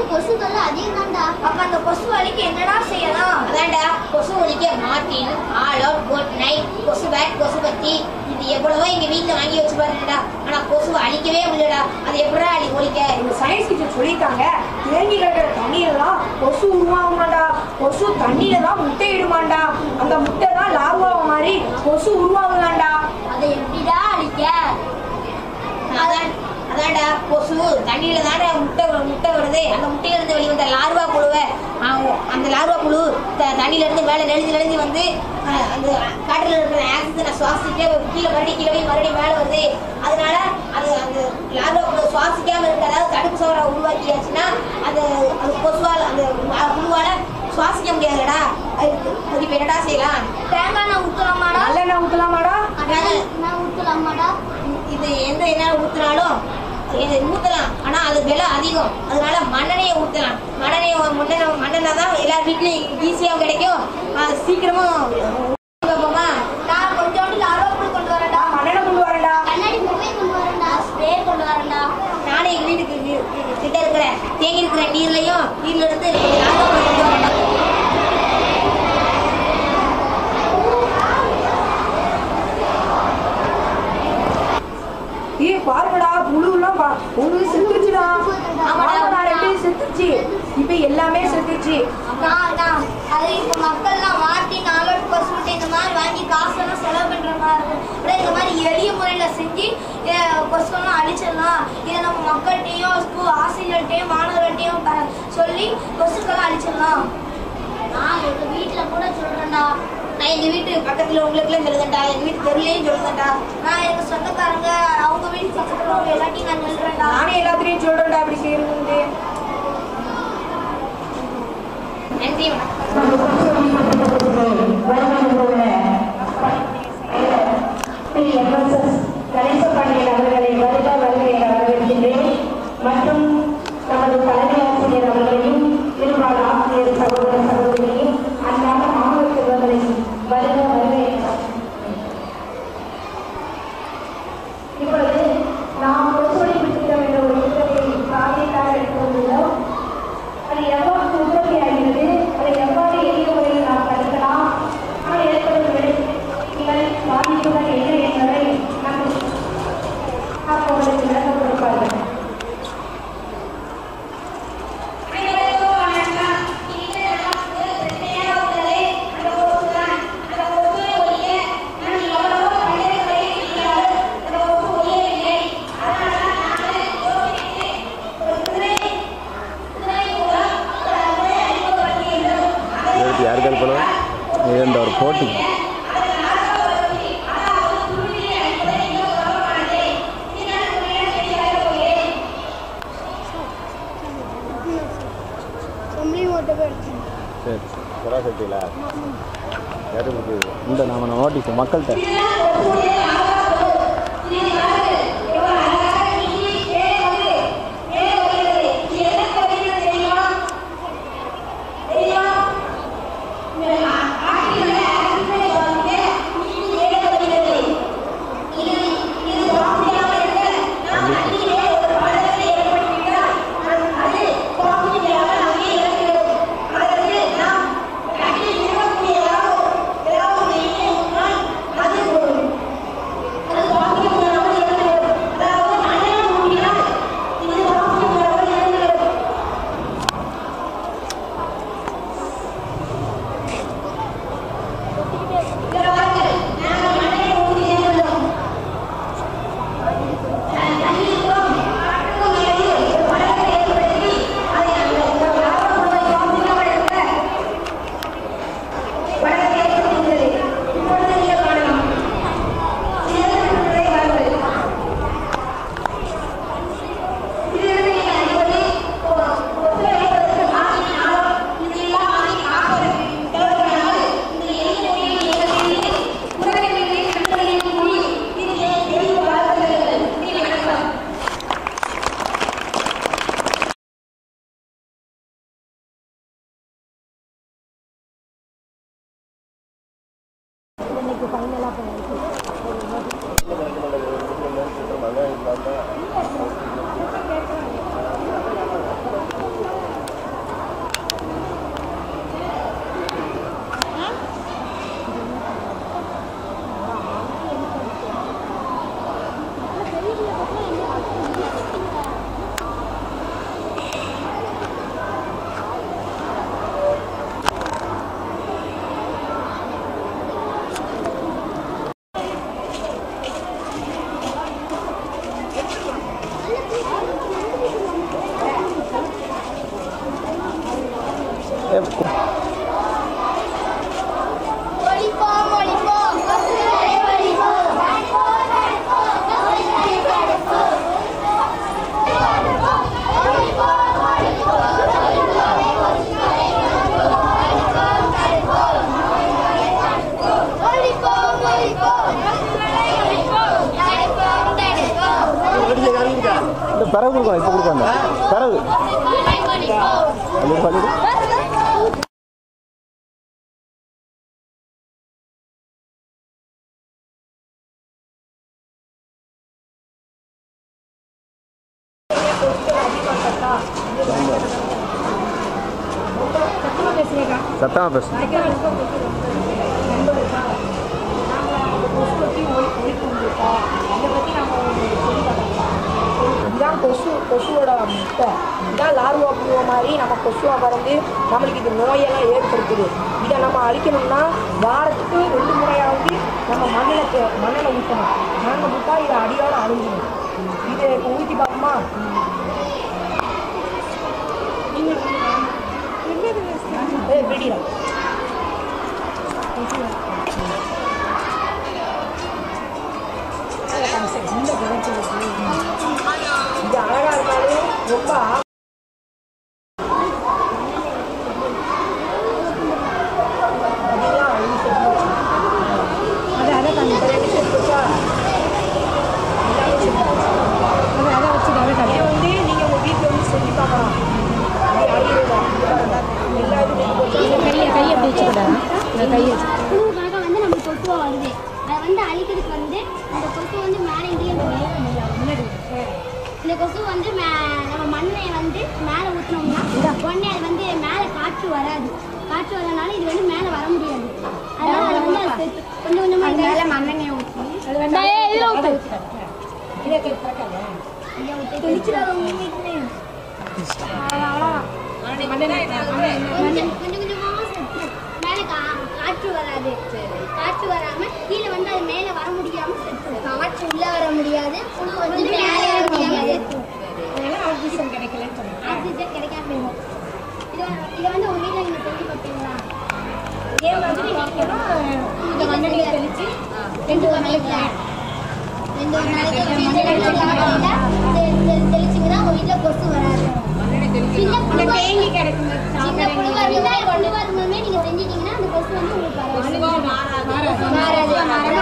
கொசுக்கள் அதிகம் தான்டா அப்ப அந்த கொசு வலிக்கு என்னடா செய்யலாம் அதான்டா கொசு ஒழிக்க Mortein All Out Good Knight கொசு பேட் கொசு பத்தி இது எவ்வளவோ எங்க வீட்டுல வாங்கி வச்சு பாருடா ஆனா கொசுவை அழிக்கவே முடியலடா அது எப்படா அழி ஒழிக்க இந்த சயின்ஸ் டீச்சர் சொல்லியிருக்காங்க தேங்கி கிடக்கிற தண்ணியெல்லாம் கொசு உருவாகுமாண்டா கொசு தண்ணியில தான் முட்டையிடுமாண்டா அந்த முட்டை தான் லார்வா மாதிரி கொசு உருவாகுதாண்டா அதை எப்படிடா அழிக்க அதான் அதான்டா கொசு தண்ணியில தானே முட்டை முட்டை வருது அந்த முட்டையில இருந்து வெளிவந்த லார்வா புழுவை ஆ- அந்த லார்வா புழு த- தண்ணியில இருந்து மேலே நெளிஞ்சு நெளிஞ்சு வந்து அஹ், அந்த காற்றில் இருக்கிற ஆக்சிஜனை சுவாசிச்சுட்டு கீழே மறுபடியும் கீழே போய் மறுபடியும் மேலே வருது அதனால அது அந்த லார்வா புழு சுவாசிக்காம இருக்க அதாவது தடுப்பு சோறை உருவாக்கியாச்சுன்னா அது அது கொசுவால் அந்த ம- புழுவால சுவாசிக்க முடியாதுடா அதுக்கு அது இப்ப என்னடா செய்யலாம் தேங்காய் எண்ணெய் ஊத்தலாமாடா நல்லெண்ணெய் ஊற்றலாமாடா அதாவது நான் ஊற்றலாமாடா இது எந்த என்ன ஊத்துனாலும் இது ஊத்தலாம் ஆனா அது விலை அதிகம் அதனால மண்ணெண்ணெயை ஊத்தலாம் மண்ணெண்ணெய் மண்ணெண்ணெய் மண்ணெண்ணெய் தான் எல்லார் வீட்லயும் ஈஸியாகவும் கிடைக்கும் அது சீக்கிரமும் பார்ப்போமா நான் கொஞ்சோண்டு லார்வாப்புழு கொண்டு வரேன்டா மண்ணெண்ணெய் கொண்டு வரேன்டா கண்ணாடி மூவே கொண்டு வரேன்டா ஸ்ப்ரே கொண்டு வரேன்டா நானே எங்க வீட்டுக்கு வி- வி- கிட்ட இருக்கிற தேங்கி இருக்கிற நீர்லயும் நீர்ல இருந்து கொஞ்சம் லாபம் கொண்டு வரேன்டா. ஏய் பாருங்கடா புழுலாம் பா புழு செத்துச்சுடா ஆமாடா ரெண்டு செத்துச்சு இப்போ எல்லாமே செத்துச்சு நான் நான் அது இப்போ மக்கள்லாம் மாட்டி நாளோட கொசு முட்டை இந்த மாதிரி வாங்கி காசெல்லாம் செலவு பண்ற மாதிரி இருக்கும் அப்படியே இந்த மாதிரி எளிய முறையில் செஞ்சு அஹ், கொசுவெல்லாம் அழிச்சிடலாம் இதை நம்ம மக்கள்கிட்டையும் ஸ்கூல் ஆசிரியர்கிட்டையும் மாணவர்கள்ட்டையும் க- சொல்லி கொசுக்கெல்லாம் அழிச்சிடலாம் நான் எங்க வீட்டுல கூட சொல்றேன்டா நான் எங்க வீட்டு பக்கத்துல உங்களுக்குலாம் சொல்லுதேன்டா எங்க வீட்டு தெருலையும் சொல்லுதேன்டா நான் எங்க சொந்தக்காரங்க அவங்க வீட்டு பக்கத்துல உள்ள எல்லாத்தையும் நான் சொல்றேன்டா நானே எல்லாத்துலேயும் சொல்றேன்டா அப்படி செய்யறது நன்றி வணக்கம் கணேச பாண்டியன் அவர்களை வருக வருக என வரவேற்கின்றேன் மற்றும் நமது தலைமை ஆசிரியர் அவர்களையும் திருவாள் ஆசிரியர் சகோதர சகோதரியும் அன்றாட மாணவ செல்வங்களையும் வருக வருக என இப்பொழுது நாம் ஒத்துழைப்பு திட்டம் என்ற ஒரு திட்டத்தை சாதியத்தாக எடுத்து வந்துள்ளோம் அது எவ்வாறு உற்பத்தி ஆகிறது அதை எவ்வாறு எளிய முறையில் நாம் தடுக்கலாம் ஆனால் ஏற்படும் விளைவுகள் பாதிப்புகள் என்ன என்பதை நமக்கு அப்பொழுது விளக்கம் கொடுப்பார்கள் அனைவருக்கும் வணக்கம். இன்று நமக்கு பிரச்சனையாக உள்ளது அந்த கொசுதான். அந்த கொசுவை ஒழிக்க நான் எவ்வளவோ மனிதர்களை செய்தாலும் அந்த கொசு ஒழியவில்லை. அதனால நாங்கள் யோசித்து ஒரு குதிரை குதிரை மூலம் ஒரு அறுவை அறிமுகப்படுத்தியுள்ளோம். ಇವತ್ತು ಯಾರು ಕಲ್ಪನ ಇದೊಂದು ಅವ್ರ போட்டி சரி சராசரில யாரு கொடுக்குது இந்த நாம நோட்டீஸ் மக்கள்கிட்ட பிறகு கொடுக்கணும் இப்போ கொடுக்க வேண்டாம் பிறகு அது பண்ணிட்டு சத்தமாக பேசு இதுதான் கொசு கொசுவோட முட்டை இதுதான் லார்வா புழுவ மாதிரி நம்ம கொசுவா பறந்து நம்மளுக்கு இது நோயெல்லாம் ஏற்படுத்துது இதை நம்ம அழிக்கணும்னா வாரத்துக்கு ரெண்டு முறையாவது நம்ம மண்ணில் மண்ணில் ஊற்றணும் மண்ணில் ஊற்றா இதை அடியோட அழிஞ்சிடும் இது இப்போ ஊற்றி பார்ப்போமா ஏய், பிடிடா. இது அழகா இருந்தாலும் ரொம்ப ஆ- பாத்தீங்களா? இது செத்து போச்சு. இது செத்து போச்சா? எல்லாமே செத்து போச்சு. இதை வந்து நீங்க உங்க வீட்டுல வந்து செஞ்சு பார்க்கலாம் இது அழியிறதா? இது பாருங்க. எல்லா இதுவும் செத்து போச்சு. புழுவுக்காக வந்து நம்ம கொசுவா வருது அதை வந்து அழிக்கிறதுக்கு வந்து அந்த கொசு வந்து மேலே எங்கேயும் முன்னாடி இந்த கொசு வந்து மே- நம்ம மண்ணை வந்து மேலே ஊற்றினோம்னா உடனே அது வந்து மேலே காற்று வராது காற்று வரனால இது வந்து மேலே வர முடியாது அதனால அது வந்து அது செத்து- கொஞ்சம் கொஞ்சமாக மேலே மண்ணெண்ணெய் ஊற்றி அது வந்து இதில் ஊற்று கொஞ்சம் கொஞ்சம் கொஞ்சமாக செத்து மேலே கா காற்று வராது காற்று வராம கீழே வந்து அது மேலே வர முடியாம செத்து காற்று உள்ள வர முடியாது புழு வந்து மேலே வர முடியாது ஆக்சிஜன் கிடைக்காம போயிடும் இதை இதை வந்து உங்க வீட்டில் நீங்கள் செஞ்சு பார்த்தீங்களா இதே மாதிரி நீங்களும் இந்த மண்ணெண்ணெயை தெளிச்சு ரெண்டு ஒரு நாளைக்கு ரெண்டு ஒரு நாளைக்கு தெளிச்சிங்கன்னா உங்க வீட்டில் கொசு வராது சின்ன புழுவா சின்ன புழுவா இருந்தா புழுவா இருந்தாலுமே நீங்க செஞ்சிட்டீங்கன்னா அந்த கொசு வந்து உங்களுக்கு வராது. மாறாது.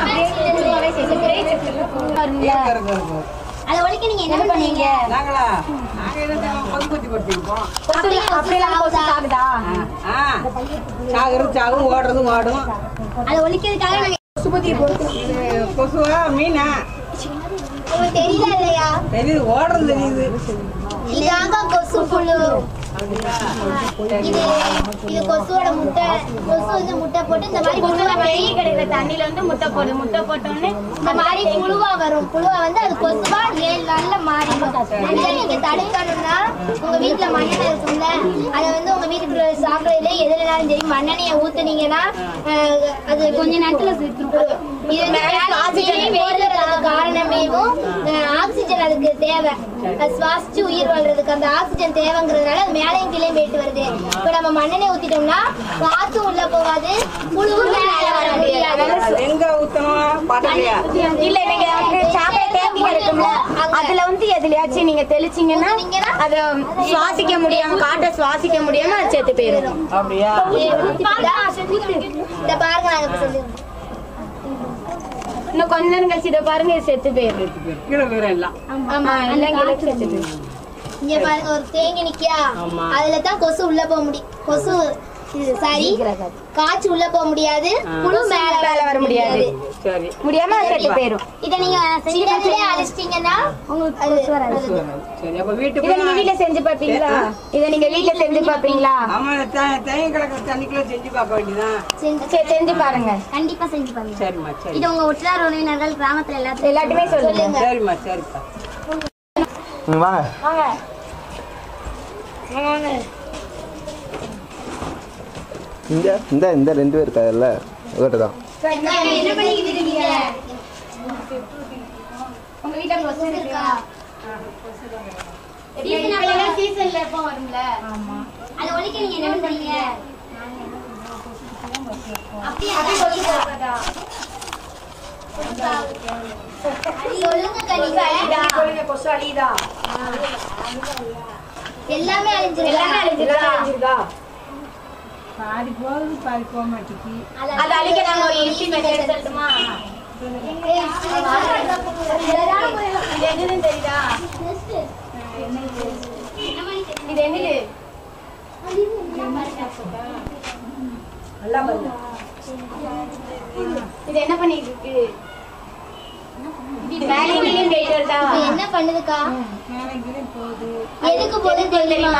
அதை ஒழிக்க நீங்க என்ன பண்ணீங்க நாங்களா நாங்க என்ன பகுப்பத்தி படுத்திருப்போம் அப்படிலாம் கொசு சாகுதா ஆ சாகுறது சாகும் ஓடுறது ஓடும் அதை ஒழிக்கிறதுக்காக நாங்க இது கொசுவா மீனா உங்களுக்கு தெரியல இல்லையா தெரியுது ஓடுறது தெரியுது இதாங்க கொசு புழு இது இது கொசுவோட முட்டை கொசு வந்து முட்டை போட்டு இந்த மாதிரி புழுவா வெளியே கிடைக்கிற தண்ணியில வந்து முட்டை போடும் முட்டை போட்டோன்னு இந்த மாதிரி புழுவா வரும் புழுவா வந்து அது கொசுவா ஏழு நாள்ல மாறிடும் இதை நீங்க தடுக்கணும்னா உங்க வீட்டுல மண்ணெண்ணெய் இருக்கும்ல அதை வந்து உங்க வீட்டுக்கு சாப்பிடறதுல எதுலனாலும் சரி மண்ணெண்ணெயை ஊத்துனீங்கன்னா அஹ், அது கொஞ்ச நேரத்துல செத்துரும் இது ஆக்சிஜன் போடுறதுக்கு காரணமேவும் அஹ், ஆக்சிஜன் அதுக்கு தேவை அது சுவாசிச்சு உயிர் வாழ்றதுக்கு அந்த ஆக்சிஜன் தேவைங்கிறதுனால அது மேலையும் கீழே போயிட்டு வருது இப்போ நம்ம மண்ணெண்ணெய் ஊத்திட்டோம்னா காத்து உள்ள போகாது புழுவும் மேலே வர முடியாது எங்க ஊத்தணும் பாட்டலையா இல்ல நீங்க வந்து சாக்கடை தேங்கி கிடக்கும்ல அதுல வந்து எதுலயாச்சும் நீங்க தெளிச்சீங்கன்னா அத சுவாசிக்க முடியாம காற்றை சுவாசிக்க முடியாம அது செத்து போயிடும் அப்படியா இத பாருங்க நாங்க இப்ப செஞ்சு இன்னும் கொஞ்ச நேரம் கழிச்சு இதை பாருங்க இது செத்து போயிடும் கீழே போயிடும் எல்லாம் ஆமா எல்லாம் கீழே செத்து போயிடும் இங்க பாருங்க ஒரு தேங்கி நிக்கியா அதுல தான் கொசு உள்ள போக முடியும் கொசு இது சாரி காய்ச்சி உள்ள போக முடியாது புழு மேல மேல வர முடியாது சரி முடியாம அது செத்து போயிடும் இத நீங்க செஞ்சதுலயே அழிச்சிட்டீங்கன்னா உங்களுக்கு கொசு வராது சரி அப்ப இதை வீட்டுக்கு நீங்க வீட்ல செஞ்சு பாப்பீங்களா இதை நீங்க வீட்ல செஞ்சு பாப்பீங்களா ஆமா தே- தேங்கி கிடக்கிற தண்ணிக்குள்ள செஞ்சு பார்க்க வேண்டியதான் செஞ்சு சரி செஞ்சு பாருங்க கண்டிப்பா செஞ்சு பாருங்க சரிம்மா சரி இது உங்க உற்றார் உறவினர்கள் கிராமத்துல எல்லாத்தையும் எல்லாத்தையுமே சொல்லுங்க சரிம்மா சரிப்பா ம், வாங்க வாங்க இந்த இந்த இந்த ரெண்டு பேர் இருக்காதுல்ல இவர்கிட்ட தான் என்ன பண்ணிக்கிட்டு இருக்கீங்க உங்க வீட்டுல கொசு இருக்கா சீசன் அப்ப சீசன்ல எப்போ வரும்ல அதை ஒழிக்க நீங்க என்ன பண்றீங்க அப்படியே அதான் சொல்லிட்டா. சொல்லுங்க கனிகா. சொல்லுங்க கொசு அழியுதா எல்லாமே அழிஞ்சிருக்கா எல்லாமே அழிஞ்சிருக்கா? எல்லாம் அழிஞ்சிருக்கா பாதி போகுது பாதி போக மாட்டேங்கி அது அழிக்க நாங்க ஒரு எஸ்டிமேட் சொல்லட்டுமா இது எதுன்னு தெரியுதா இது என்னது நல்லா பாருங்க இது என்ன பண்ணிட்டு இருக்கு மேலே கீழே போயிட்டு வருதா இப்ப என்ன பண்ணுதுக்கா எதுக்கு போகுது தெரியுமா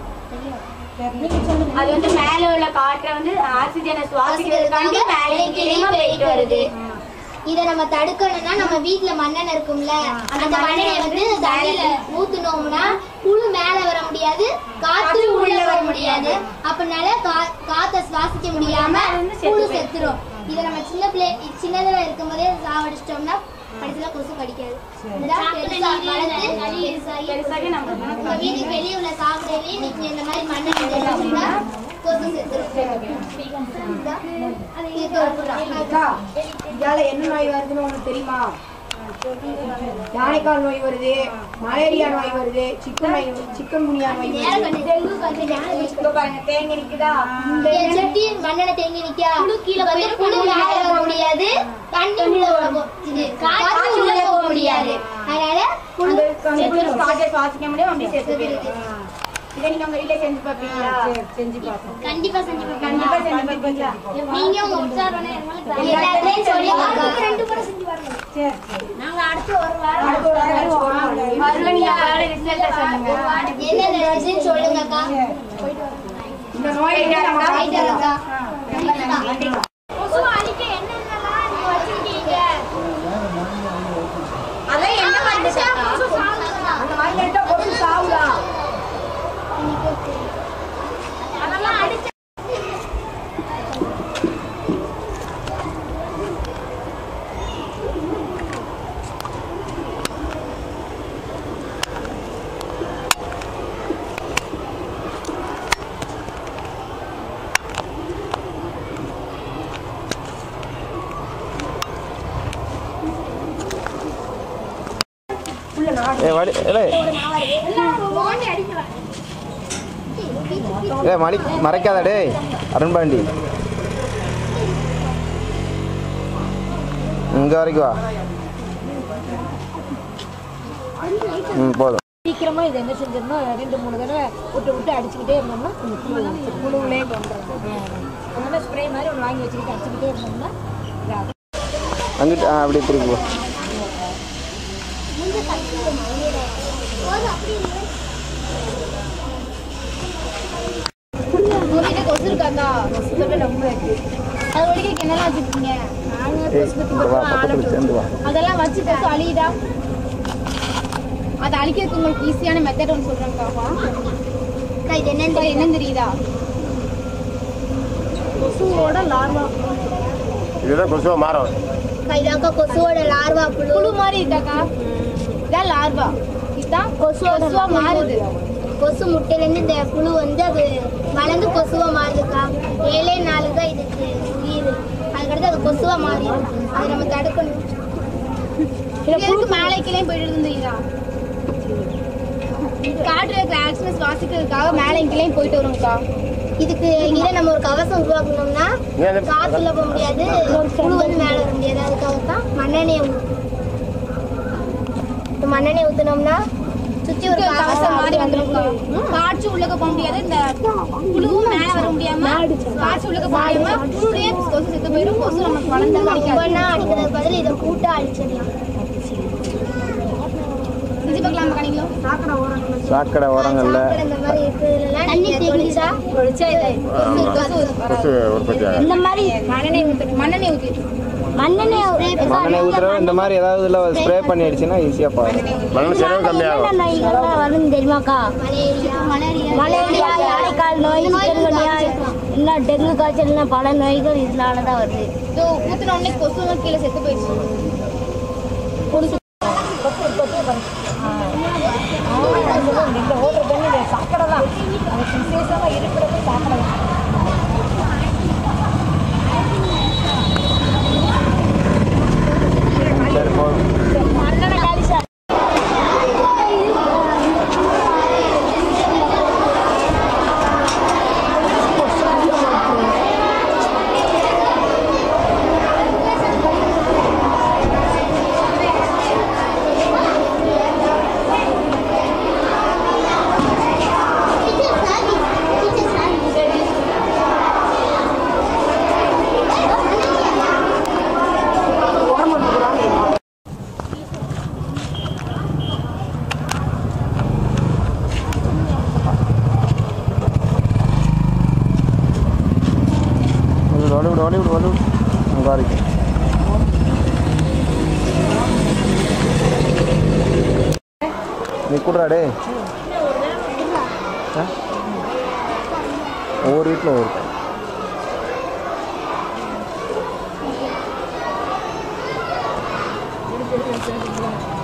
அது வந்து மேல உள்ள காற்றை வந்து ஆக்சிஜனை சுவாசிக்கிறதுக்காண்டி மேலே கீழே போயிட்டு வருது இத நம்ம தடுக்கணும்னா நம்ம வீட்ல மண்ணெண்ணெய் இருக்கும்ல அந்த மண்ணெண்ணெய் வந்து தண்ணியில ஊத்துனோம்னா புழு மேல வர முடியாது காத்து உள்ள வர முடியாது அப்படினால கா- காத்த சுவாசிக்க முடியாம புழு செத்துரும் இத நம்ம சின்ன பிள்ளை சின்னதுல இருக்கும்போதே சாவடிச்சிட்டோம்னா கடைசியில கொசு கடிக்காது இதுதான் பெருசா வளர்ந்து பெருசாகி பெருசாகி நம்ம உங்க வீட்டுக்கு வெளியே உள்ள சாப்பிடவே நீங்க இந்த மாதிரி மண்ணெண்ணெய் தெளிச்சீங்கன்னா கொசு செத்துரும் இதான். அது இதுக்கு ஒரு அக்கா இதால என்ன நோய் வருதுன்னு உங்களுக்கு தெரியுமா யானைக்கால் நோய் வருது மலேரியா நோய் வருது சிக்கன் நோய் சிக்கன் குனியா நோய் நேரம் வருது கண்டு டெங்கு காய்ச்சல் இங்க பாருங்க தேங்கி நிக்குதா என் செட்டி மண்ணெண்ணெய் தேங்கி நிக்கா புழு கீழே வந்து புழு மேல வர முடியாது தண்ணி உள்ள போகும் இது காற்று உள்ள போக முடியாது அதனால புழு செத்து காற்றை சுவாசிக்க முடியும் அப்படி செத்து போயிருக்கு இதை நீங்க உங்க வீட்டுல செஞ்சு பார்ப்பீங்களா சரி, செஞ்சு பார்ப்போம் கண்டிப்பா செஞ்சு பார்ப்போம். கண்டிப்பா செஞ்சு பார்ப்பீங்களா நீங்க உங்க உற்சாகம் எல்லாத்தையும் சொல்லி ரெண்டு பேரும் செஞ்சு பாருங்க சரி சரி நாங்க அடுத்து ஒரு வாரம் அடுத்த ஒரு நாள் வருவோம். முதல்ல நீங்க அதோட ரிசல்ட்டை சொல்லுங்க என்ன நடந்துச்சுன்னு சொல்லுங்கக்கா இந்த நோய் வந்து நம்ம போயிட்டு வரேன்க்கா. கண்டிப்பா கொசு அழிக்க என்னென்னலாம் நீங்க வச்சிருக்கீங்க அதான் என்ன பண்ணுச்சு அந்த மாதிரி எடுத்தா கொசு சாவுதான் அதெல்லாம் அடிச்சு ஏ வடி இல்லை ஏ மணி மறைக்காத டேய் அருண்பாண்டி இங்கே வரைக்கும் வா ம் போதும் சீக்கிரமா இதை என்ன செஞ்சிடணும் ரெண்டு மூணு தடவை விட்டு விட்டு அடிச்சுக்கிட்டே இருந்தோம்னா கொஞ்சம் புழு புழுவுலே கொண்டுறோம் அதனால ஸ்ப்ரே மாதிரி ஒன்று வாங்கி வச்சுக்கிட்டு அடிச்சுக்கிட்டே இருந்தோம்னா இதாகும். அங்கிட்டு ஆ அப்படியே திருப்பி போ உங்ககிட்ட கொசு இருக்காக்கா சொல்ல ரொம்ப இருக்கு அது ஒழிக்க என்னெல்லாம் வச்சிருக்கீங்க ஏய் இங்க வா பக்கத்தில் சேர்ந்து வா அதெல்லாம் வச்சு கொசு அழியுதா அதை அழிக்கிறதுக்கு உங்களுக்கு ஈஸியான மெத்தட் ஒன்று சொல்றேன்க்காவா அக்கா, இது என்னன்னு அது என்னன்னு தெரியுதா கொசுவோட லார்வா இதுதான் கொசுவா மாறும் இதாக்கா கொசுவோட லார்வா புழு புழு மாதிரி இருக்காக்கா இதான் லார்வா இதுதான் கொசுவா மாறுது கொசு முட்டையிலேருந்து இந்த புழு வந்து அது வளர்ந்து கொசுவா மாறுதுக்கா ஏழே நாலு தான் இதுக்கு உயிர் அதுக்கடுத்து அது கொசுவா மாறிடும் அதை நம்ம தடுக்கணும் இதுக்கு மேலே கீழே போயிட்டு இருந்தீங்களா காட்டுல இருக்கிற ஆக்சிஜன் சுவாசிக்கிறதுக்காக மேலே கீழே போயிட்டு வரும்க்கா இதுக்கு இதை நம்ம ஒரு கவசம் உருவாக்கணும்னா காத்துல போக முடியாது புழு வந்து மேல வர முடியாது அதுக்காக தான் மண்ணெண்ணெய் ஊத்தணும். இந்த மண்ணெண்ணெய் ஊத்துனோம்னா சுத்தி ஒரு கவசம் கவசம் மாதிரி வந்துரும்க்கா காற்று உள்ளக்க போக முடியாது இந்த புழுவும் மேலே வர முடியாம காற்று உள்ளக்க போக முடியாம புழுடைய கொசு செத்து போயிடும் கொசு நமக்கு வளர்ந்து கிடைக்காது ஒவ்வொன்றா அடிக்கிறதுக்கு பதில் இதை கூட்டா அடிச்சிடலாம் செஞ்சு பார்க்கலாம் கணிங்களும் சாக்கடை ஓரங்களில் சாக்கடை இந்த மாதிரி இருக்கிறதுலாம் தண்ணி தெளிச்சா ஒழிச்சா இதை கொசு உற்பத்தி ஆகும் இந்த மாதிரி மண்ணெண்ணெய் ஊத்து மண்ணெண்ணெய் ஊத்தி மண்ணெண்ணெய் மண்ணெண்ணெய் ஊற்றுறவ இந்த மாதிரி ஏதாவது இல்லை ஸ்ப்ரே பண்ணி அடிச்சுன்னா ஈஸியாக பாருங்க மணல் செலவு கம்மியாகும் நோய்கள்லாம் வரும் தெரியுமாக்கா மலேரியா மலேரியா யானைக்கால் நோய் சிக்கன்குனியா இன்னும் டெங்கு காய்ச்சல்னா பல நோய்கள் இதனால தான் வருது இதோ ஊத்துன உடனே கொசு கீழே செத்து போயிடுச்சு இந்த ஓடுற தண்ணி இந்த சாக்கடை தான் அதுக்கு விசேஷமா இருக்கிறது சாக்கடை தான் சரி போதும் விடு வழி விடு வழி விடு அங்கே வரைக்கும் நீ கூடுறா டே ஆ? ஒவ்வொரு வீட்டில் ஒவ்வொரு டைம் எடுத்து எடுத்து எடுத்து எடுத்து